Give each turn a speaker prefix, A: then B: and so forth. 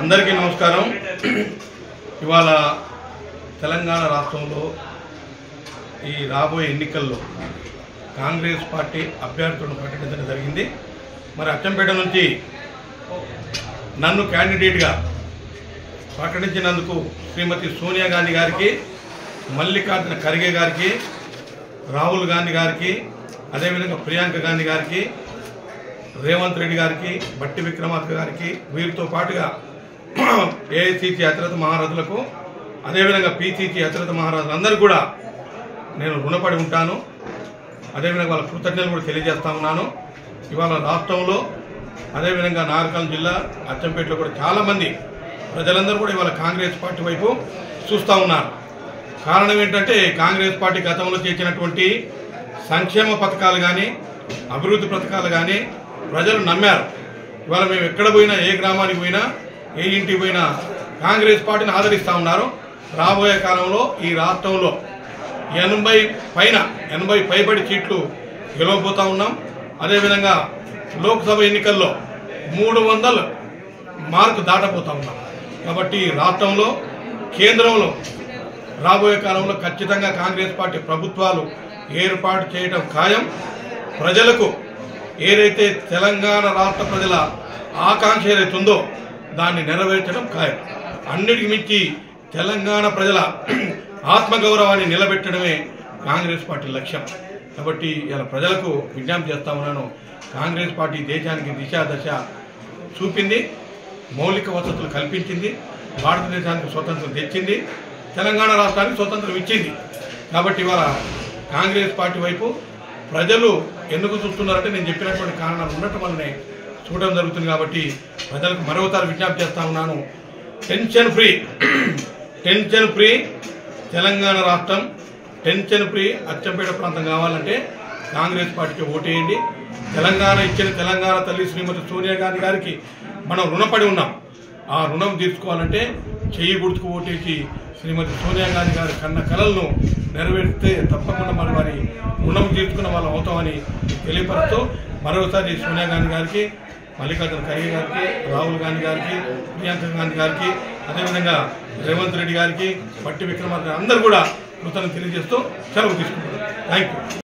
A: అందరికీ నమస్కారం ఇవాళ తెలంగాణ రాష్ట్రంలో ఈ రాబోయే ఎన్నికల్లో కాంగ్రెస్ పార్టీ అభ్యర్థులను ప్రకటించడం జరిగింది మరి అచ్చంపేట నుంచి నన్ను క్యాండిడేట్గా ప్రకటించినందుకు శ్రీమతి సోనియా గాంధీ గారికి మల్లికార్జున ఖర్గే గారికి రాహుల్ గాంధీ గారికి అదేవిధంగా ప్రియాంక గాంధీ గారికి రేవంత్ రెడ్డి గారికి బట్టి విక్రమార్క గారికి వీరితో పాటుగా ఏఐసిసి అతిరథ మహారాజులకు అదేవిధంగా పిసిసి అతిరథ మహారాజులు అందరూ కూడా నేను రుణపడి ఉంటాను అదేవిధంగా వాళ్ళ కృతజ్ఞతలు కూడా తెలియజేస్తా ఉన్నాను ఇవాళ రాష్ట్రంలో అదేవిధంగా నాగరికల్ జిల్లా అచ్చంపేటలో కూడా చాలామంది ప్రజలందరూ కూడా ఇవాళ కాంగ్రెస్ పార్టీ వైపు చూస్తూ ఉన్నారు కారణం ఏంటంటే కాంగ్రెస్ పార్టీ గతంలో చేసినటువంటి సంక్షేమ పథకాలు కానీ అభివృద్ధి పథకాలు కానీ ప్రజలు నమ్మారు ఇవాళ మేము ఎక్కడ పోయినా ఏ గ్రామానికి పోయినా ఏ ఇంటికి పోయినా కాంగ్రెస్ పార్టీని ఆదరిస్తూ ఉన్నారు రాబోయే కాలంలో ఈ రాష్ట్రంలో ఎనభై పైన ఎనభై పైబడి సీట్లు గెలవబోతా ఉన్నాం అదేవిధంగా లోక్సభ ఎన్నికల్లో మూడు వందలు మార్కు దాటబోతా ఉన్నాం కాబట్టి రాష్ట్రంలో కేంద్రంలో రాబోయే కాలంలో ఖచ్చితంగా కాంగ్రెస్ పార్టీ ప్రభుత్వాలు ఏర్పాటు చేయడం ఖాయం ప్రజలకు ఏదైతే తెలంగాణ రాష్ట్ర ప్రజల ఆకాంక్ష ఏదైతే ఉందో దాన్ని నెరవేర్చడం ఖాయం అన్నిటికి మించి తెలంగాణ ప్రజల ఆత్మగౌరవాన్ని నిలబెట్టడమే కాంగ్రెస్ పార్టీ లక్ష్యం కాబట్టి ఇలా ప్రజలకు విజ్ఞప్తి చేస్తా ఉన్నాను కాంగ్రెస్ పార్టీ దేశానికి దిశ దశ చూపింది మౌలిక వసతులు కల్పించింది భారతదేశానికి స్వతంత్రం తెచ్చింది తెలంగాణ రాష్ట్రానికి స్వతంత్రం ఇచ్చింది కాబట్టి ఇవాళ కాంగ్రెస్ పార్టీ వైపు ప్రజలు ఎందుకు చూస్తున్నారంటే నేను చెప్పినటువంటి కారణాలు ఉండటం వల్లనే చూడడం జరుగుతుంది కాబట్టి ప్రజలకు మరొకసారి విజ్ఞప్తి చేస్తా ఉన్నాను tension free tension free Telangana రాష్ట్రం టెన్షన్ ఫ్రీ అచ్చంపేట ప్రాంతం కావాలంటే కాంగ్రెస్ పార్టీకి ఓటేయండి తెలంగాణ ఇచ్చిన తెలంగాణ తల్లి శ్రీమతి సోనియా గాంధీ గారికి మనం రుణపడి ఉన్నాం ఆ రుణం తీర్చుకోవాలంటే చెయ్యి గుర్తుకు ఓటేసి శ్రీమతి సోనియా గాంధీ గారి కన్న కలలను నెరవేరిస్తే తప్పకుండా మన వారి రుణం తీర్చుకున్న వాళ్ళం అవుతామని తెలియపరుస్తూ మరోసారి సోనియా గాంధీ గారికి మల్లికార్జున ఖర్గే గారికి రాహుల్ గాంధీ గారికి ప్రియాంక గాంధీ గారికి అదేవిధంగా రేవంత్ రెడ్డి గారికి బట్టి విక్రమార్క అందరూ కూడా కృతజ్ఞతలు తెలియజేస్తూ సెలవు తీసుకుంటున్నారు థ్యాంక్ యూ